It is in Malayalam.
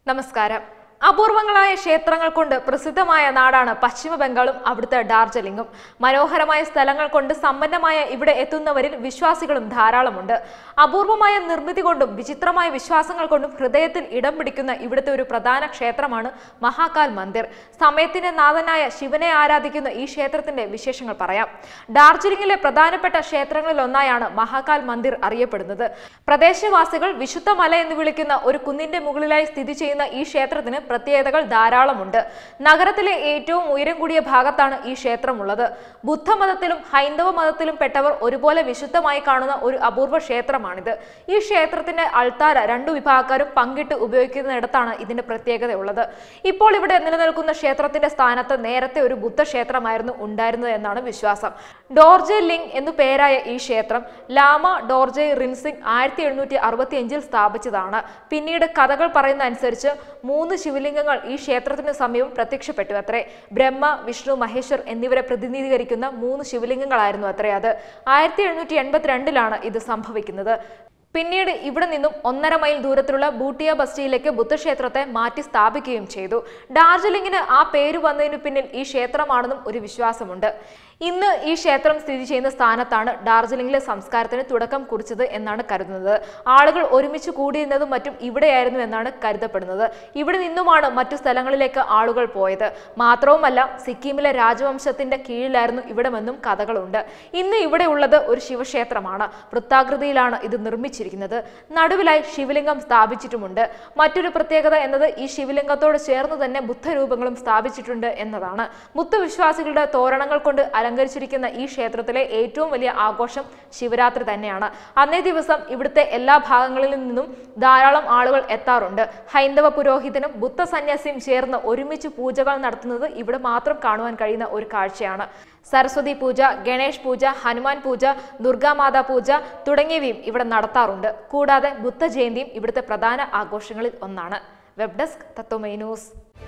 നമസ്കാരം അപൂർവങ്ങളായ ക്ഷേത്രങ്ങൾ കൊണ്ട് പ്രസിദ്ധമായ നാടാണ് പശ്ചിമ ബംഗാളും അവിടുത്തെ ഡാർജിലിംഗും മനോഹരമായ സ്ഥലങ്ങൾ കൊണ്ട് സമ്പന്നമായ ഇവിടെ എത്തുന്നവരിൽ വിശ്വാസികളും ധാരാളമുണ്ട് അപൂർവമായ നിർമ്മിതി കൊണ്ടും വിചിത്രമായ വിശ്വാസങ്ങൾ കൊണ്ടും ഹൃദയത്തിൽ ഇടം പിടിക്കുന്ന ഇവിടുത്തെ ഒരു പ്രധാന ക്ഷേത്രമാണ് മഹാകാൽ മന്ദിർ സമയത്തിന്റെ നാഥനായ ശിവനെ ആരാധിക്കുന്ന ഈ ക്ഷേത്രത്തിന്റെ വിശേഷങ്ങൾ പറയാം ഡാർജിലിംഗിലെ പ്രധാനപ്പെട്ട ക്ഷേത്രങ്ങളിൽ ഒന്നായാണ് മഹാകാൽ മന്ദിർ അറിയപ്പെടുന്നത് പ്രദേശവാസികൾ വിശുദ്ധ മല എന്ന് വിളിക്കുന്ന ഒരു കുന്നിന്റെ മുകളിലായി സ്ഥിതി ചെയ്യുന്ന ഈ ക്ഷേത്രത്തിന് പ്രത്യേകതകൾ ധാരാളമുണ്ട് നഗരത്തിലെ ഏറ്റവും ഉയരം കൂടിയ ഭാഗത്താണ് ഈ ക്ഷേത്രമുള്ളത് ബുദ്ധമതത്തിലും ഹൈന്ദവ മതത്തിലും പെട്ടവർ ഒരുപോലെ വിശുദ്ധമായി കാണുന്ന ഒരു അപൂർവ ക്ഷേത്രമാണിത് ഈ ക്ഷേത്രത്തിന്റെ അൾത്താര രണ്ടു വിഭാഗക്കാരും പങ്കിട്ട് ഉപയോഗിക്കുന്നിടത്താണ് ഇതിന്റെ പ്രത്യേകതയുള്ളത് ഇപ്പോൾ ഇവിടെ നിലനിൽക്കുന്ന ക്ഷേത്രത്തിന്റെ സ്ഥാനത്ത് നേരത്തെ ഒരു ബുദ്ധക്ഷേത്രമായിരുന്നു ഉണ്ടായിരുന്നത് എന്നാണ് വിശ്വാസം ഡോർജെ ലിംഗ് എന്നു പേരായ ഈ ക്ഷേത്രം ലാമ ഡോർജെ റിൻസിംഗ് ആയിരത്തി എഴുന്നൂറ്റി അറുപത്തി അഞ്ചിൽ സ്ഥാപിച്ചതാണ് പിന്നീട് കഥകൾ പറയുന്ന അനുസരിച്ച് മൂന്ന് ശിവലിംഗങ്ങൾ ഈ ക്ഷേത്രത്തിന് സമീപം പ്രത്യക്ഷപ്പെട്ടു അത്രേ ബ്രഹ്മ വിഷ്ണു മഹേശ്വർ എന്നിവരെ പ്രതിനിധീകരിക്കുന്ന മൂന്ന് ശിവലിംഗങ്ങളായിരുന്നു അത്രേ അത് ആയിരത്തി എഴുന്നൂറ്റി എൺപത്തിരണ്ടിലാണ് ഇത് സംഭവിക്കുന്നത് പിന്നീട് ഇവിടെ നിന്നും ഒന്നര മൈൽ ദൂരത്തിലുള്ള ബൂട്ടിയ ബസ്റ്റിയിലേക്ക് ബുദ്ധക്ഷേത്രത്തെ മാറ്റി സ്ഥാപിക്കുകയും ചെയ്തു ഡാർജിലിംഗിന് ആ പേര് വന്നതിനു പിന്നിൽ ഈ ക്ഷേത്രമാണെന്നും ഒരു വിശ്വാസമുണ്ട് ഇന്ന് ഈ ക്ഷേത്രം സ്ഥിതി ചെയ്യുന്ന സ്ഥാനത്താണ് ഡാർജിലിംഗിലെ സംസ്കാരത്തിന് തുടക്കം കുറിച്ചത് എന്നാണ് കരുതുന്നത് ആളുകൾ ഒരുമിച്ച് കൂടിയിരുന്നതും മറ്റും ഇവിടെയായിരുന്നു എന്നാണ് കരുതപ്പെടുന്നത് ഇവിടെ നിന്നുമാണ് മറ്റു സ്ഥലങ്ങളിലേക്ക് ആളുകൾ പോയത് മാത്രവുമല്ല സിക്കിമിലെ രാജവംശത്തിന്റെ കീഴിലായിരുന്നു ഇവിടമെന്നും കഥകളുണ്ട് ഇന്ന് ഇവിടെ ഉള്ളത് ഒരു ശിവക്ഷേത്രമാണ് വൃത്താകൃതിയിലാണ് ഇത് നിർമ്മിച്ചിരിക്കുന്നത് നടുവിലായി ശിവലിംഗം സ്ഥാപിച്ചിട്ടുമുണ്ട് മറ്റൊരു പ്രത്യേകത എന്നത് ഈ ശിവലിംഗത്തോട് ചേർന്ന് തന്നെ ബുദ്ധരൂപങ്ങളും സ്ഥാപിച്ചിട്ടുണ്ട് എന്നതാണ് ബുദ്ധവിശ്വാസികളുടെ തോരണങ്ങൾ കൊണ്ട് അലങ്കരിച്ചിരിക്കുന്ന ഈ ക്ഷേത്രത്തിലെ ഏറ്റവും വലിയ ആഘോഷം ശിവരാത്രി തന്നെയാണ് അന്നേ ദിവസം ഇവിടുത്തെ എല്ലാ ഭാഗങ്ങളിൽ നിന്നും ധാരാളം ആളുകൾ എത്താറുണ്ട് ഹൈന്ദവ പുരോഹിതനും ബുദ്ധ സന്യാസിയും ചേർന്ന് ഒരുമിച്ച് പൂജകൾ നടത്തുന്നത് ഇവിടെ മാത്രം കാണുവാൻ കഴിയുന്ന ഒരു കാഴ്ചയാണ് സരസ്വതി പൂജ ഗണേഷ് പൂജ ഹനുമാൻ പൂജ ദുർഗാമാതാ പൂജ തുടങ്ങിയവയും ഇവിടെ നടത്താറുണ്ട് കൂടാതെ ബുദ്ധ ജയന്തിയും ഇവിടുത്തെ പ്രധാന ആഘോഷങ്ങളിൽ ഒന്നാണ് വെബ് ഡെസ്ക് തത്വമൈ ന്യൂസ്